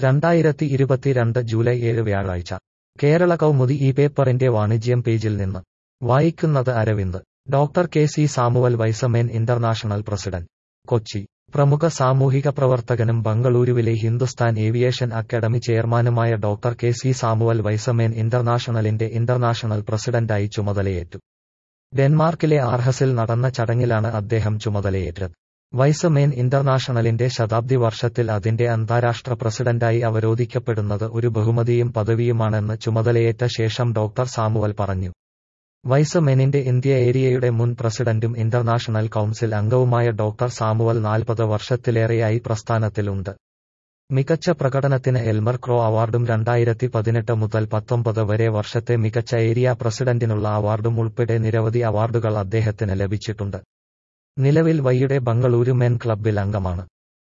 രണ്ടായിരത്തി ഇരുപത്തിരണ്ട് ജൂലൈ ഏഴ് വ്യാഴാഴ്ച കേരള കൗമുദി ഈ പേപ്പറിന്റെ വാണിജ്യം പേജിൽ നിന്ന് വായിക്കുന്നത് Aravind doctor K C Samuel Y's Men international president Kochi പ്രമുഖ സാമൂഹിക പ്രവർത്തകനും ബംഗളൂരുവിലെ ഹിന്ദുസ്ഥാൻ ഏവിയേഷൻ അക്കാദമി ചെയർമാനുമായ doctor K C Samuel Y's Men ഇന്റർനാഷണലിന്റെ ഇന്റർനാഷണൽ പ്രസിഡന്റായി ചുമതലയേറ്റു ഡെൻമാർക്കിലെ ആർഹസിൽ നടന്ന ചടങ്ങിലാണ് അദ്ദേഹം ചുമതലയേറ്റത് വൈസമേൻ ഇന്റർനാഷണലിന്റെ ശതാബ്ദി വർഷത്തിൽ അതിന്റെ അന്താരാഷ്ട്ര പ്രസിഡന്റായി അവരോധിക്കപ്പെടുന്നത് ഒരു ബഹുമതിയും പദവിയുമാണെന്ന് ചുമതലയേറ്റ ശേഷം ഡോക്ടർ സാമുവൽ പറഞ്ഞു വൈസമേനിന്റെ ഇന്ത്യ ഏരിയയുടെ മുൻ പ്രസിഡന്റും ഇന്റർനാഷണൽ കൗൺസിൽ അംഗവുമായ ഡോക്ടർ സാമുവൽ നാൽപ്പത് വർഷത്തിലേറെയായി പ്രസ്ഥാനത്തിലുണ്ട് മികച്ച പ്രകടനത്തിന് എൽമർ ക്രോ അവാർഡും രണ്ടായിരത്തി പതിനെട്ട് മുതൽ പത്തൊമ്പത് വരെ വർഷത്തെ മികച്ച ഏരിയ പ്രസിഡന്റിനുള്ള അവാർഡും ഉൾപ്പെടെ നിരവധി അവാർഡുകൾ അദ്ദേഹത്തിന് ലഭിച്ചിട്ടുണ്ട് നിലവിൽ വൈയുടെ ബംഗളൂരു മെൻ ക്ലബ്ബിൽ അംഗമാണ്